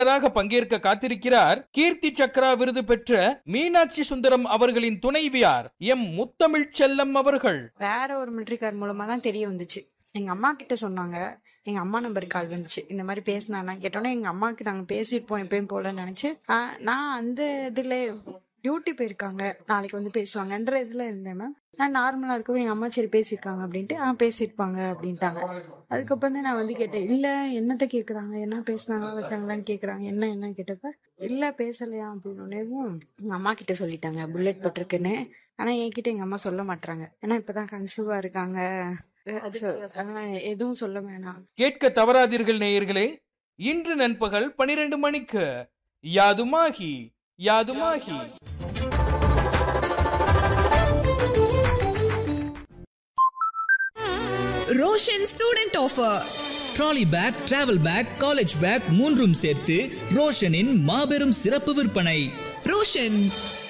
விருந்தினராக பங்கேற்க காத்திருக்கிறார் கீர்த்தி சக்ரா விருது பெற்ற மீனாட்சி சுந்தரம் அவர்களின் துணைவியார் எம் முத்தமிழ் செல்லம் அவர்கள் வேற ஒரு மிலிட்ரிக்கார் மூலமா தான் தெரிய வந்துச்சு எங்க அம்மா கிட்ட சொன்னாங்க எங்க அம்மா நம்பருக்கு கால் வந்துச்சு இந்த மாதிரி பேசினா கேட்டோன்னே எங்க அம்மாக்கு நாங்க பேசியிருப்போம் எப்பயும் போல நினைச்சு ஆஹ் நான் அந்த இதுல டியூட்டி போயிருக்காங்க நாளைக்கு வந்து பேசுவாங்கன்ற இதுல இருந்தேன் மேம் நான் நார்மலா இருக்கவும் எங்க அம்மா சரி பேசியிருக்காங்க அப்படின்ட்டு ஆ பேசியிருப்பாங்க அப்படின்ட்டாங்க அதுக்கப்புறம் தான் நான் வந்து கேட்டேன் இல்ல என்னத்த கேக்குறாங்க என்ன பேசுனாங்களா வச்சாங்களான்னு கேக்குறாங்க என்ன என்ன கேட்டப்ப இல்ல பேசலையா அப்படின்னு எங்க அம்மா கிட்ட சொல்லிட்டாங்க புல்லட் போட்டிருக்குன்னு ஆனா என்கிட்ட எங்க அம்மா சொல்ல மாட்டாங்க ஏன்னா இப்பதான் கன்சீவா இருக்காங்க So, ஆஹ் எதுவும் சொல்ல வேணாம் கேட்க தவறாதீர்கள் நேயர்களே இன்று நண்பகல் பனிரெண்டு மணிக்கு யாதுமாகி யாதுமாகி Roshan student offer trolley bag travel bag college bag மூன்றும் சேர்த்து ரோஷனின் மாபெரும் சிறப்பு விற்பனை ரோஷன்